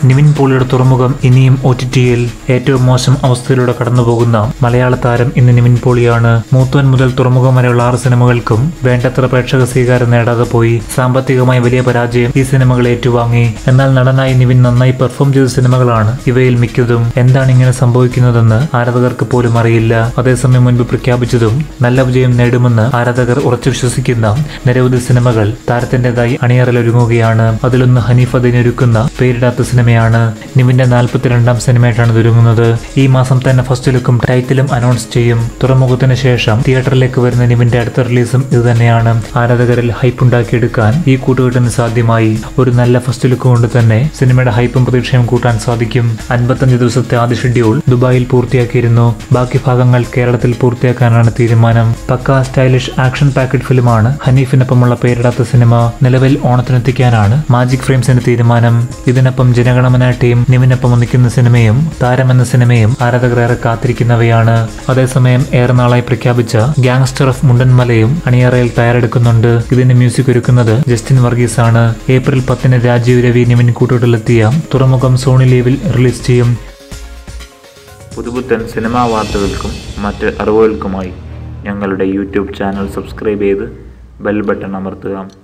നിവിൻ പോളിയുടെ തുറമുഖം ഇനിയും ഒ ടി ടിയിൽ ഏറ്റവും മോശം അവസ്ഥയിലൂടെ കടന്നുപോകുന്ന മലയാള താരം ഇന്ന് നിവിൻ പോളിയാണ് മൂത്തവൻ മുതൽ തുറമുഖം വരെയുള്ള ആറ് സിനിമകൾക്കും വേണ്ടത്ര പ്രേക്ഷക സ്വീകാരം നേടാതെ പോയി സാമ്പത്തികമായി വലിയ പരാജയം ഈ സിനിമകൾ ഏറ്റുവാങ്ങി എന്നാൽ നടനായി നിവിൻ നന്നായി പെർഫോം ചെയ്ത സിനിമകളാണ് ഇവയിൽ മിക്കതും എന്താണ് ഇങ്ങനെ സംഭവിക്കുന്നതെന്ന് ആരാധകർക്ക് പോലും അറിയില്ല അതേസമയം മുൻപ് പ്രഖ്യാപിച്ചതും നല്ല വിജയം നേടുമെന്ന് ആരാധകർ ഉറച്ചു വിശ്വസിക്കുന്ന നിരവധി സിനിമകൾ താരത്തിന്റേതായി അണിയറലൊരുങ്ങുകയാണ് അതിലൊന്ന് ഹനീഫ് അതിനൊരുക്കുന്ന പേരിടാത്ത സിനിമയാണ് നിവിന്റെ നാൽപ്പത്തിരണ്ടാം സിനിമയായിട്ടാണ് ഇതൊരുങ്ങുന്നത് ഈ മാസം തന്നെ ഫസ്റ്റ് ലുക്കും ടൈറ്റിലും അനൗൺസ് ചെയ്യും തുറമുഖത്തിന് ശേഷം തിയേറ്ററിലേക്ക് വരുന്ന നിവിന്റെ അടുത്ത റിലീസും ഇത് തന്നെയാണ് ആരാധകരിൽ ഹൈപ്പ് ഉണ്ടാക്കിയെടുക്കാൻ ഈ കൂട്ടുകെട്ടിന് സാധ്യമായി ഒരു നല്ല ഫസ്റ്റ് ലുക്ക് കൊണ്ട് തന്നെ സിനിമയുടെ ഹൈപ്പും പ്രതീക്ഷയും കൂട്ടാൻ സാധിക്കും അൻപത്തഞ്ച് ദിവസത്തെ ആദ്യ ഷെഡ്യൂൾ ദുബായിൽ പൂർത്തിയാക്കിയിരുന്നു ബാക്കി ഭാഗങ്ങൾ കേരളത്തിൽ പൂർത്തിയാക്കാനാണ് തീരുമാനം പക്ക സ്റ്റൈലിഷ് ആക്ഷൻ പാക്കറ്റ് ഫിലിമാണ് ഹനീഫിനൊപ്പമുള്ള പേരിടാത്ത സിനിമ നിലവിൽ ഓണത്തിനെത്തിക്കാനാണ് മാജിക് ഫ്രെയിംസിന്റെ തീരുമാനം ഇതിനൊപ്പം ജനഗണമന ടീം നിവിനൊപ്പം ഒന്നിക്കുന്ന സിനിമയും താരം എന്ന സിനിമയും ആരാധകർ ഏറെ കാത്തിരിക്കുന്നവയാണ് അതേസമയം ഏറെ നാളായി പ്രഖ്യാപിച്ച ഗാങ്സ്റ്റർ ഓഫ് മുണ്ടൻമലയും അണിയറയിൽ തയ്യാറെടുക്കുന്നുണ്ട് ഇതിന്റെ മ്യൂസിക് ഒരുക്കുന്നത് ജസ്റ്റിൻ വർഗീസ് ആണ് ഏപ്രിൽ പത്തിന് രാജീവ് രവി നിവിൻ കൂട്ടുകെട്ടിലെത്തിയ തുറമുഖം സോണി ലീവിൽ റിലീസ് ചെയ്യും പുതുപുത്തൻ സിനിമാ വാർത്തകൾക്കും മറ്റ് അറിവുകൾക്കുമായി ഞങ്ങളുടെ യൂട്യൂബ് ചാനൽ സബ്സ്ക്രൈബ് ചെയ്ത് ബെൽ ബട്ടൺ അമർത്തുക